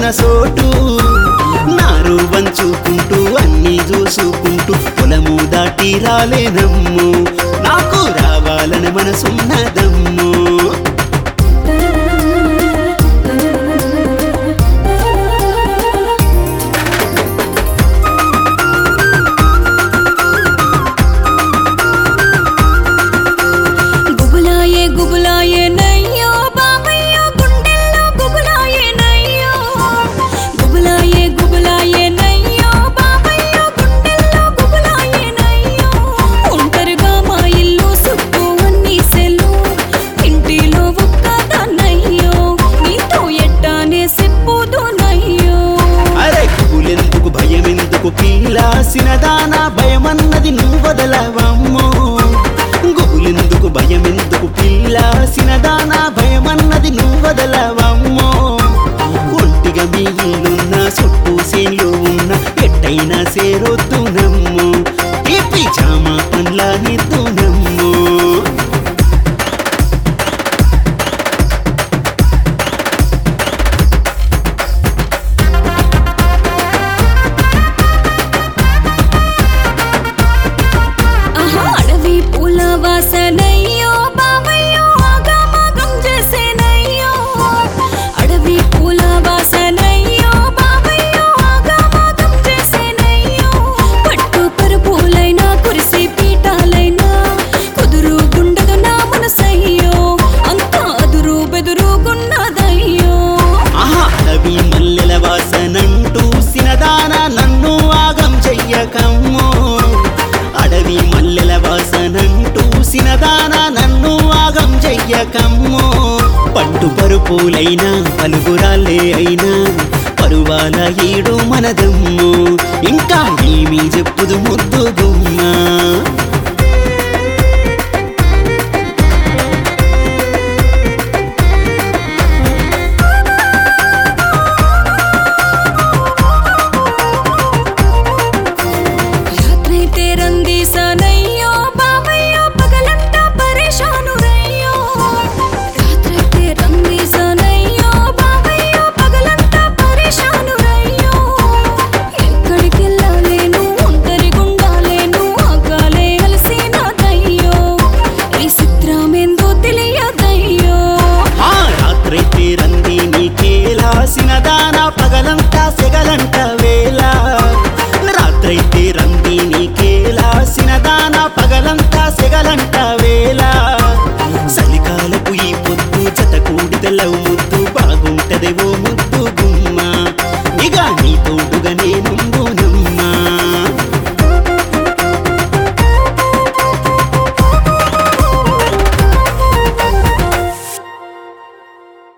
సోటు నారు వంచుకుంటూ అన్నీ చూసుకుంటూ పొలము దాటి రాలేనమ్ము నాకు రావాలని మనసున్నదమ్ము గుబులాయే గుబులాయే నయ్యో బాబయ్యో గుండెల్లో గుబులాయే నయ్యో గుబులాయే గుబులాయే నయ్యో బాబయ్యో గుండెల్లో గుబులాయే నయ్యో ఒంటరిగా మా ఇల్లు చుట్టూ అన్ని సెల్లు ఇంటిలో ఒక్కదాన్నయ్యో నీతో ఎట్టానే చెప్పుదు నయ్యో అరే కులెందుకు భయమెందుకు కీలాసిన దానా భయమన్నది నువ్వు వదలవమ్మో గుబులెందుకు భయమెందుకు పిల్లాసిన దానా భయమన్నది నువ్వు వదలవమ్మో ఒంటిగా మీ ఇల్లున్న చుట్టూ సేన్లు ఉన్న ఎట్టయినా సేరొద్దునమ్ము ఈ పిజామా పండ్ల నిద్దునమ్ము ఆహా అడవి పూల వాసనయ్యో బావయ్యో ఆగమాగం చేసేనయ్యో అడవి పూల వాసనయ్యో బావయ్యో ఆగమాగం చేసేనయ్యో పట్టు పరుపులైనా కురిసి పీఠాలైనా కుదురు గుండదు నా మనసయ్యో అంతా అదురు బెదురుగున్నదయ్యో ఆహా అడవి మల్లెల వాసనంటూ సినదాన నన్ను ఆగం చెయ్యకమ్మో అడవి మల్లెల వాసనంటూ సినదాన నన్ను ఆగం చెయ్యకమ్మో పట్టు పరుపులైనా పలుగురాలే అయినా పరువాల ఏడు మనదమ్ము ఇంకా ఏమీ చెప్పుదు ముద్దు గుమ్మా రాత్రైతే రందీసానయ్యో బావయ్యో పగలంతా పరేషాను రయ్యో రాత్రైతే రందీసానయ్యో బావయ్యో పగలంతా పరేషాను రయ్యో ఎక్కడికెళ్ళాలేను ఒంటరి గుండాలేను ఆగాలే అలసినాదయ్యో ఈ చిత్రమేందో తెలియదయ్యో ఆ రాత్రైతే రంది నీకేలాసిన దాన పగలంతా సెగలంట